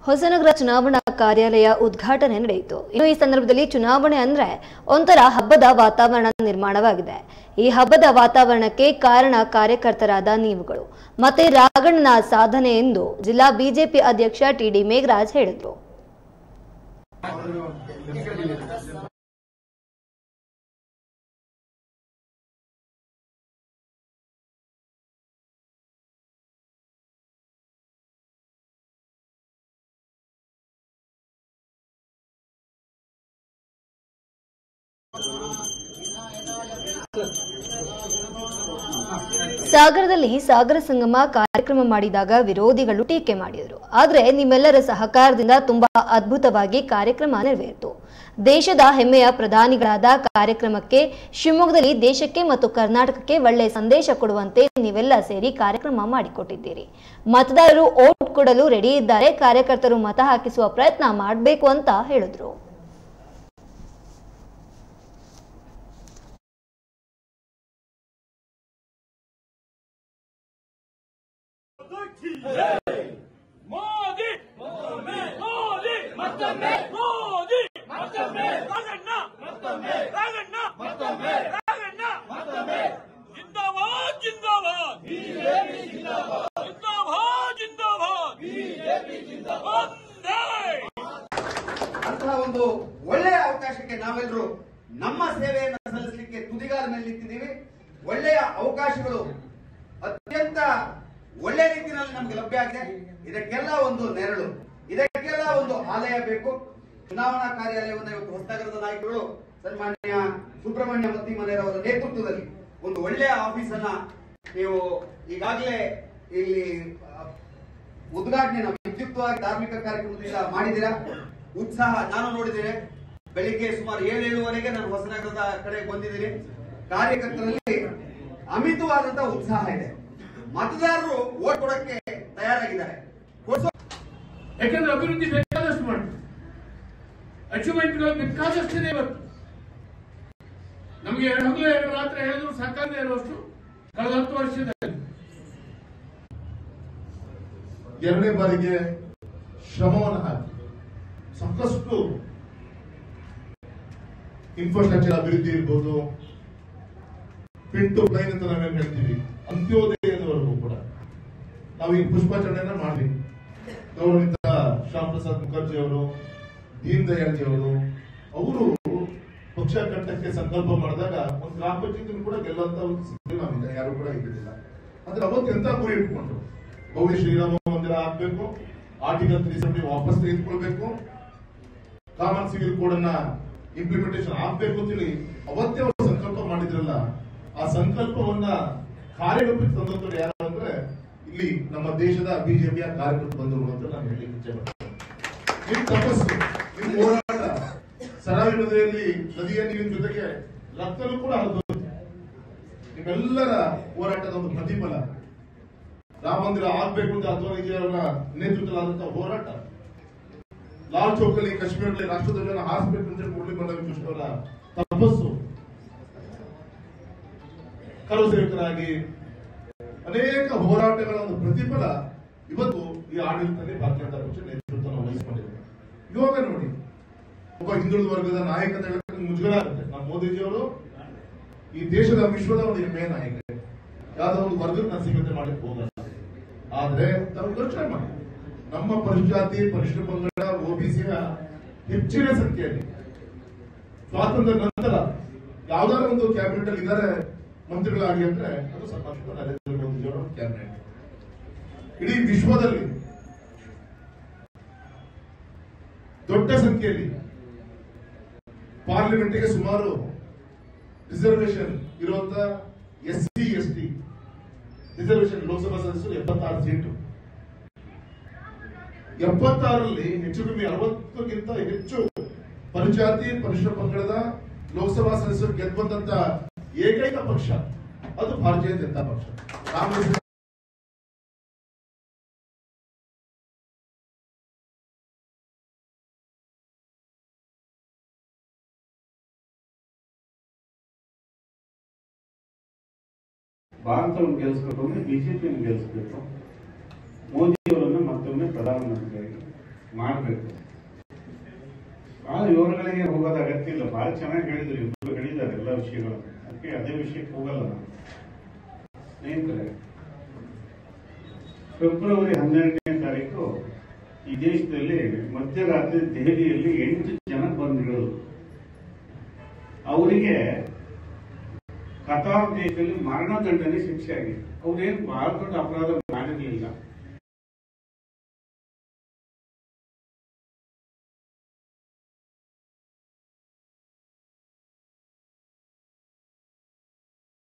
ಹೊಸನಗರ ಚುನಾವಣಾ ಕಾರ್ಯಾಲಯ ಉದ್ಘಾಟನೆ ನಡೆಯಿತು ಇನ್ನು ಈ ಸಂದರ್ಭದಲ್ಲಿ ಚುನಾವಣೆ ಅಂದ್ರೆ ಒಂಥರ ಹಬ್ಬದ ವಾತಾವರಣ ನಿರ್ಮಾಣವಾಗಿದೆ ಈ ಹಬ್ಬದ ವಾತಾವರಣಕ್ಕೆ ಕಾರಣ ಕಾರ್ಯಕರ್ತರಾದ ನೀವುಗಳು ಮತ್ತೆ ರಾಘಣ್ಣನ ಸಾಧನೆ ಎಂದು ಜಿಲ್ಲಾ ಬಿಜೆಪಿ ಅಧ್ಯಕ್ಷ ಟಿಡಿ ಮೇಘರಾಜ್ ಹೇಳಿದರು ಸಾಗರದಲ್ಲಿ ಸಾಗರ ಸಂಗಮ ಕಾರ್ಯಕ್ರಮ ಮಾಡಿದಾಗ ವಿರೋಧಿಗಳು ಟೀಕೆ ಮಾಡಿದರು ಆದರೆ ನಿಮ್ಮೆಲ್ಲರ ಸಹಕಾರದಿಂದ ತುಂಬಾ ಅದ್ಭುತವಾಗಿ ಕಾರ್ಯಕ್ರಮ ನೆರವೇರಿತು ದೇಶದ ಹೆಮ್ಮೆಯ ಪ್ರಧಾನಿಗಳಾದ ಕಾರ್ಯಕ್ರಮಕ್ಕೆ ಶಿವಮೊಗ್ಗದಲ್ಲಿ ದೇಶಕ್ಕೆ ಮತ್ತು ಕರ್ನಾಟಕಕ್ಕೆ ಒಳ್ಳೆಯ ಸಂದೇಶ ಕೊಡುವಂತೆ ನೀವೆಲ್ಲ ಸೇರಿ ಕಾರ್ಯಕ್ರಮ ಮಾಡಿಕೊಟ್ಟಿದ್ದೀರಿ ಮತದಾರರು ಓಟ್ ಕೊಡಲು ರೆಡಿ ಇದ್ದಾರೆ ಕಾರ್ಯಕರ್ತರು ಮತ ಹಾಕಿಸುವ ಪ್ರಯತ್ನ ಮಾಡಬೇಕು ಅಂತ ಹೇಳಿದ್ರು ಮೋದಿ ಮೋದಿ ಮತ್ತೊಮ್ಮೆ ಮೋದಿ ಮತ್ತೊಮ್ಮೆ ರಾಘಣ್ಣ ಮತ್ತೊಮ್ಮೆ ರಾಘಣ್ಣ ಮತ್ತೊಮ್ಮೆ ರಾಘಣ್ಣ ಮತ್ತೊಮ್ಮೆ ಜಿಂದಾಬಾದ್ ಜಿಂದಾಬಾದ್ ಬಿಜೆಪಿ ಜಿಂದಾಬಾದ್ ಜಿಂದಾಬಾದ್ ಜಿಂದಾಬಾದ್ ಬಿಜೆಪಿ ಜಿಂದಾಬಾದ್ ಒಂದೇ ಅಂತಹ ಒಂದು ಒಳ್ಳೆಯ ಅವಕಾಶಕ್ಕೆ ನಾವೆಲ್ಲರೂ ನಮ್ಮ ಸೇವೆಯನ್ನು ಸಲ್ಲಿಸಲಿಕ್ಕೆ ತುದಿಗಾಲಿನಲ್ಲಿ ನಿಂತಿದ್ದೀವಿ ಒಳ್ಳೆಯ ಅವಕಾಶಗಳು ಅತ್ಯಂತ ಒಳ್ಳೆ ರೀತಿಯಲ್ಲಿ ನಮ್ಗೆ ಲಭ್ಯ ಆಗಿದೆ ಇದಕ್ಕೆಲ್ಲ ಒಂದು ನೆರಳು ಇದಕ್ಕೆಲ್ಲ ಒಂದು ಆಲಯ ಬೇಕು ಚುನಾವಣಾ ಕಾರ್ಯಾಲಯವನ್ನು ಇವತ್ತು ಹೊಸನಗರದ ನಾಯಕರು ಸನ್ಮಾನ್ಯ ಸುಬ್ರಹ್ಮಣ್ಯ ಮತ್ತಿಮನೆಯವರ ನೇತೃತ್ವದಲ್ಲಿ ಒಂದು ಒಳ್ಳೆಯ ಆಫೀಸ್ ಅನ್ನ ನೀವು ಈಗಾಗಲೇ ಇಲ್ಲಿ ಆ, ಉದ್ಘಾಟನೆ ವಿದ್ಯುಕ್ತವಾಗಿ ಧಾರ್ಮಿಕ ಕಾರ್ಯಕ್ರಮದಿಂದ ಮಾಡಿದ್ದೀರಾ ಉತ್ಸಾಹ ನಾನು ನೋಡಿದ್ದೇನೆ ಬೆಳಿಗ್ಗೆ ಸುಮಾರು ಏಳು ಏಳುವರೆಗೆ ನಾನು ಹೊಸನಗರದ ಕಡೆ ಬಂದಿದ್ದೀನಿ ಕಾರ್ಯಕರ್ತರಲ್ಲಿ ಅಮಿತವಾದಂತಹ ಉತ್ಸಾಹ ಇದೆ ಮತದಾರರು ಓಟ್ ಕೊಡಕ್ಕೆ ತಯಾರಾಗಿದ್ದಾರೆ ಕೊಡ್ಸೋ ಯಾಕಂದ್ರೆ ಅಭಿವೃದ್ಧಿ ಬೇಕಾದಷ್ಟು ಮಾಡಿ ಅಚೀವ್ಮೆಂಟ್ಗಳು ಬೇಕಾದಷ್ಟಿದೆ ಇವತ್ತು ನಮಗೆ ಎರಡು ಹಗಲು ಎರಡು ರಾತ್ರಿ ಹೇಳಿದ್ರು ಸಾಕಾಗದೇ ಇರುವಷ್ಟು ಕಳೆದ ಹತ್ತು ವರ್ಷದಲ್ಲಿ ಎರಡನೇ ಬಾರಿಗೆ ಶ್ರಮವನ್ನು ಹಾಕಿ ಸಾಕಷ್ಟು ಇನ್ಫ್ರಾಸ್ಟ್ರಕ್ಚರ್ ಅಭಿವೃದ್ಧಿ ಇರ್ಬೋದು ಪಿನ್ ಟು ಪ್ಲೈನ್ ಅಂತ ನಾವೇನ್ ಹೇಳ್ತೀವಿ ಅಂತ್ಯೋದಯದವರೆಗೂ ಕೂಡ ನಾವು ಈ ಪುಷ್ಪಾಚರಣೆಯನ್ನ ಮಾಡ್ಲಿ ಗೌರವಿತ ಶ್ಯಾಮ್ ಪ್ರಸಾದ್ ಮುಖರ್ಜಿ ಅವರು ದೀನ್ ದಯಾಳ್ಜಿ ಅವರು ಅವರು ಪಕ್ಷ ಕಟ್ಟಕ್ಕೆ ಸಂಕಲ್ಪ ಮಾಡಿದಾಗ ಒಂದು ಗ್ರಾಮ ಪಂಚಾಯತ್ ಕೂಡ ಗೆಲ್ಲುವಂತ ಒಂದು ಸ್ಥಿತಿ ನಾವಿದೆ ಯಾರು ಕೂಡ ಇದ್ದಿಲ್ಲ ಆದ್ರೆ ಅವತ್ತು ಎಂತ ಗುರಿ ಇಟ್ಕೊಂಡ್ರು ಭವ್ಯ ಶ್ರೀರಾಮ ಮಂದಿರ ಆಗ್ಬೇಕು ಆರ್ಟಿಕಲ್ ತ್ರೀ ಸೆವೆಂಟಿ ವಾಪಸ್ ತೆಗೆದುಕೊಳ್ಬೇಕು ಕಾಮನ್ ಸಿವಿಲ್ ಕೋಡ್ ಅನ್ನ ಇಂಪ್ಲಿಮೆಂಟೇಷನ್ ಆಗ್ಬೇಕು ಅಂತೇಳಿ ಅವತ್ತೇ ಅವರು ಸಂಕಲ್ಪ ಮಾಡಿದ್ರಲ್ಲ ಆ ಸಂಕಲ್ಪವನ್ನ ಕಾರ್ಯರೂಪಕ್ಕೆ ತಂದಂತವ್ರು ಯಾರು ಅಂದ್ರೆ ಇಲ್ಲಿ ನಮ್ಮ ದೇಶದ ಬಿಜೆಪಿಯ ಕಾರ್ಯಕರ್ತರು ಬಂದರು ಅಂತ ನಾನು ಹೇಳಿ ಇಚ್ಛೆ ಪಡ್ತೇನೆ ನಿಮ್ ತಪಸ್ಸು ನಿಮ್ ಹೋರಾಟ ಸರಾಯಿ ನದಿಯಲ್ಲಿ ನದಿಯ ನೀರಿನ ಜೊತೆಗೆ ರಕ್ತನೂ ಕೂಡ ಹರಿದು ನಿಮ್ಮೆಲ್ಲರ ಹೋರಾಟದ ಒಂದು ಪ್ರತಿಫಲ ರಾಮ ಮಂದಿರ ಆಗ್ಬೇಕು ಅಂತ ಅದ್ವಾನಿಜಿ ಅವರ ನೇತೃತ್ವದಲ್ಲಾದಂತಹ ಹೋರಾಟ ಲಾಲ್ ಚೌಕಲ್ಲಿ ಕಾಶ್ಮೀರದಲ್ಲಿ ರಾಷ್ಟ್ರಧ್ವಜನ ಹಾರಿಸಬೇಕು ಅಂತ ಮುರಳಿ ಮನೋಹರ್ ಕೃಷ್ಣ ಅವರ ತಪಸ್ಸು ಕರು ಸೇವಕರಾಗಿ ಅನೇಕ ಹೋರಾಟಗಳ ಒಂದು ಪ್ರತಿಫಲ ಇವತ್ತು ಈ ಆಡಳಿತದಲ್ಲಿ ಭಾರತೀಯ ಜನತಾ ಪಕ್ಷ ನೇತೃತ್ವ ವಹಿಸಿಕೊಂಡಿದೆ ಇವಾಗ ನೋಡಿ ಒಬ್ಬ ಹಿಂದುಳಿದ ವರ್ಗದ ನಾಯಕ ಅಂತ ಹೇಳಿದ್ರೆ ಮುಜುಗರ ಆಗುತ್ತೆ ನಮ್ಮ ಮೋದಿಜಿಯವರು ಈ ದೇಶದ ವಿಶ್ವದ ಒಂದು ಹೆಮ್ಮೆಯ ನಾಯಕ ಯಾವ್ದೋ ಒಂದು ವರ್ಗದ ನಾನು ಸೀಮಿತ ಮಾಡಕ್ಕೆ ಹೋಗಲ್ಲ ಆದ್ರೆ ತಾವು ಯೋಚನೆ ಮಾಡಿ ನಮ್ಮ ಪರಿಶಾತಿ ಪರಿಶಿಷ್ಟ ಪಂಗಡ ಒಬಿಸಿಯ ಹೆಚ್ಚಿನ ಸಂಖ್ಯೆಯಲ್ಲಿ ಸ್ವಾತಂತ್ರ್ಯ ನಂತರ ಯಾವ್ದಾದ್ರು ಒಂದು ಕ್ಯಾಬಿನೆಟ್ ಅಲ್ಲಿ ಇದ್ದಾರೆ ಮಂತ್ರಿಗಳಾಗಿ ಅಂದ್ರೆ ಅದು ಸನ್ಮಾನಿತ ನರೇಂದ್ರ ಮೋದಿಜಿಯವರ ಕ್ಯಾಬಿನೆಟ್ ಇಡೀ ವಿಶ್ವದಲ್ಲಿ ದೊಡ್ಡ ಸಂಖ್ಯೆಯಲ್ಲಿ ಪಾರ್ಲಿಮೆಂಟ್ಗೆ ಸುಮಾರು ರಿಸರ್ವೇಶನ್ ಇರುವಂತ S C S T reservation Lok Sabha ಸದಸ್ಯರು ಎಪ್ಪತ್ತಾರು ಸೀಟು ಎಪ್ಪತ್ತಾರರಲ್ಲಿ ಹೆಚ್ಚು ಕಮ್ಮಿ ಅರವತ್ತಕ್ಕಿಂತ ಹೆಚ್ಚು ಪರಿಜಾತಿ ಪರಿಶಿಷ್ಟ ಪಂಗಡದ ಲೋಕಸಭಾ ಸದಸ್ಯರು ಗೆದ್ದು ಬಂದಂತ ಏಕೈಕ ಪಕ್ಷ ಅದು ಭಾರತೀಯ ಜನತಾ ಪಕ್ಷ ಕಾಂಗ್ರೆಸ್ ಭಾರತವನ್ನು ಗೆಲ್ಲಿಸಬೇಕು ಅಂದ್ರೆ ಬಿಜೆಪಿಯನ್ನು ಗೆಲ್ಲಿಸಬೇಕು ಮೋದಿ ಅವರನ್ನು ಮತ್ತೊಮ್ಮೆ ಪ್ರಧಾನಮಂತ್ರಿಯಾಗಿ ಮಾಡಬೇಕು ಬಹಳ ವಿವರಗಳಿಗೆ ಹೋಗೋದ ಅಗತ್ಯ ಇಲ್ಲ ಬಹಳ ಚೆನ್ನಾಗಿ ಹೇಳಿದ್ರು ಇಬ್ಬರು ಹೇಳಿದ್ದಾರೆ ಎಲ್ಲ ವಿಷಯಗಳು ಅದಕ್ಕೆ ಅದೇ ವಿಷಯಕ್ಕೆ ಹೋಗಲ್ಲ ನಾನು ಸ್ನೇಹಿತರೆ ಫೆಬ್ರವರಿ ಹನ್ನೆರಡನೇ ತಾರೀಕು ಈ ದೇಶದಲ್ಲಿ ಮಧ್ಯರಾತ್ರಿ ದೆಹಲಿಯಲ್ಲಿ ಎಂಟು ಜನ ಬಂದಿರೋದು ಅವರಿಗೆ ಕತಾರ್ ದೇಶದಲ್ಲಿ ಮರಣದಂಡನೆ ಶಿಕ್ಷೆ ಆಗಿದೆ ಅವ್ರೇನು ಬಹಳ ದೊಡ್ಡ ಅಪರಾಧ ಮಾಡಿರಲಿಲ್ಲ